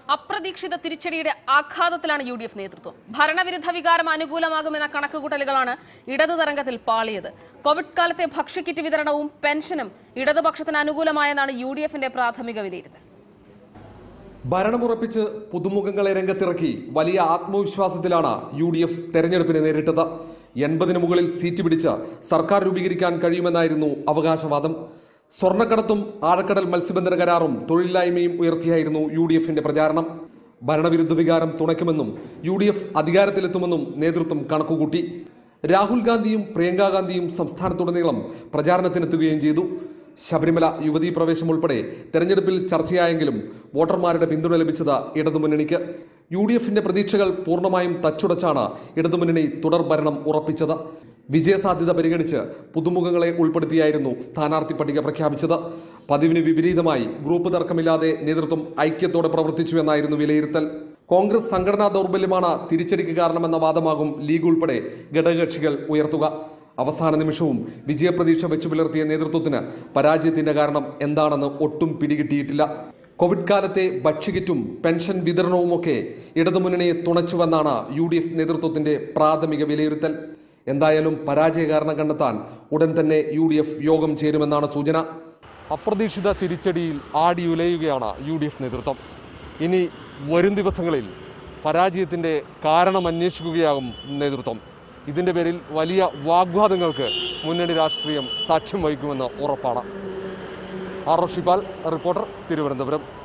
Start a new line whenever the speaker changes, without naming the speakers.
അപ്രതീക്ഷിത തിരിച്ചടിയുടെ ആഘാതത്തിലാണ് യു ഡി എഫ് നേതൃത്വം ഭരണവിരുദ്ധ വികാരം അനുകൂലമാകുമെന്ന കണക്കുകൂട്ടലുകളാണ് ഇടതു തരംഗത്തിൽ പാളിയത് കോവിഡ് കാലത്തെ ഭക്ഷ്യക്കിറ്റ് വിതരണവും പെൻഷനും ഇടതുപക്ഷത്തിന് അനുകൂലമായെന്നാണ് യു ഡി എഫിന്റെ പ്രാഥമിക വിലയിരുത്തൽ
ഭരണമുറപ്പിച്ച് പുതുമുഖങ്ങളെ രംഗത്തിറക്കി വലിയ ആത്മവിശ്വാസത്തിലാണ് യു ഡി എഫ് തെരഞ്ഞെടുപ്പിനെ നേരിട്ടത് എൺപതിന് മുകളിൽ സീറ്റ് പിടിച്ച് സർക്കാർ രൂപീകരിക്കാൻ കഴിയുമെന്നായിരുന്നു അവകാശവാദം സ്വർണ്ണക്കടത്തും ആഴക്കടൽ മത്സ്യബന്ധന കരാറും തൊഴിലില്ലായ്മയും ഉയർത്തിയായിരുന്നു യു ഡി എഫിന്റെ പ്രചാരണം ഭരണവിരുദ്ധ വികാരം തുണയ്ക്കുമെന്നും യു ഡി എഫ് അധികാരത്തിലെത്തുമെന്നും നേതൃത്വം കണക്കുകൂട്ടി രാഹുൽ ഗാന്ധിയും പ്രിയങ്കാ ഗാന്ധിയും സംസ്ഥാനത്തുടനീളം പ്രചാരണത്തിനെത്തുകയും ചെയ്തു ശബരിമല യുവതീ പ്രവേശം ഉൾപ്പെടെ തെരഞ്ഞെടുപ്പിൽ ചർച്ചയായെങ്കിലും വോട്ടർമാരുടെ പിന്തുണ ലഭിച്ചത് ഇടതുമുന്നണിക്ക് യു ഡി എഫിന്റെ പ്രതീക്ഷകൾ പൂർണ്ണമായും തച്ചുടച്ചാണ് ഇടതുമുന്നണി തുടർ ഭരണം ഉറപ്പിച്ചത് വിജയസാധ്യത പരിഗണിച്ച് പുതുമുഖങ്ങളെ ഉൾപ്പെടുത്തിയായിരുന്നു സ്ഥാനാർത്ഥി പട്ടിക പ്രഖ്യാപിച്ചത് പതിവിന് വിപരീതമായി ഗ്രൂപ്പ് തർക്കമില്ലാതെ നേതൃത്വം ഐക്യത്തോടെ പ്രവർത്തിച്ചു എന്നായിരുന്നു വിലയിരുത്തൽ കോൺഗ്രസ് സംഘടനാ ദൗർബല്യമാണ് തിരിച്ചടിക്ക് കാരണമെന്ന വാദമാകും ലീഗ് ഉൾപ്പെടെ ഘടകകക്ഷികൾ ഉയർത്തുക അവസാന നിമിഷവും വിജയപ്രതീക്ഷ വെച്ചു പുലർത്തിയ നേതൃത്വത്തിന് പരാജയത്തിന്റെ കാരണം എന്താണെന്ന് ഒട്ടും പിടികിട്ടിയിട്ടില്ല കോവിഡ് കാലത്തെ ഭക്ഷ്യകിറ്റും പെൻഷൻ വിതരണവുമൊക്കെ ഇടതുമുന്നണിയെ തുണച്ചുവെന്നാണ് യു ഡി എഫ് നേതൃത്വത്തിന്റെ പ്രാഥമിക വിലയിരുത്തൽ എന്തായാലും പരാജയ കാരണം കണ്ടെത്താൻ ഉടൻ തന്നെ യു ഡി എഫ് യോഗം ചേരുമെന്നാണ് സൂചന അപ്രതീക്ഷിത തിരിച്ചടിയിൽ ആടിയുലയുകയാണ് യു ഡി എഫ് നേതൃത്വം ഇനി വരും ദിവസങ്ങളിൽ പരാജയത്തിൻ്റെ കാരണം അന്വേഷിക്കുകയാകും നേതൃത്വം ഇതിൻ്റെ പേരിൽ വലിയ വാഗ്വാദങ്ങൾക്ക് മുന്നണി രാഷ്ട്രീയം സാക്ഷ്യം വഹിക്കുമെന്ന് ഉറപ്പാണ് R O Shipal reporter Thiruvananthapuram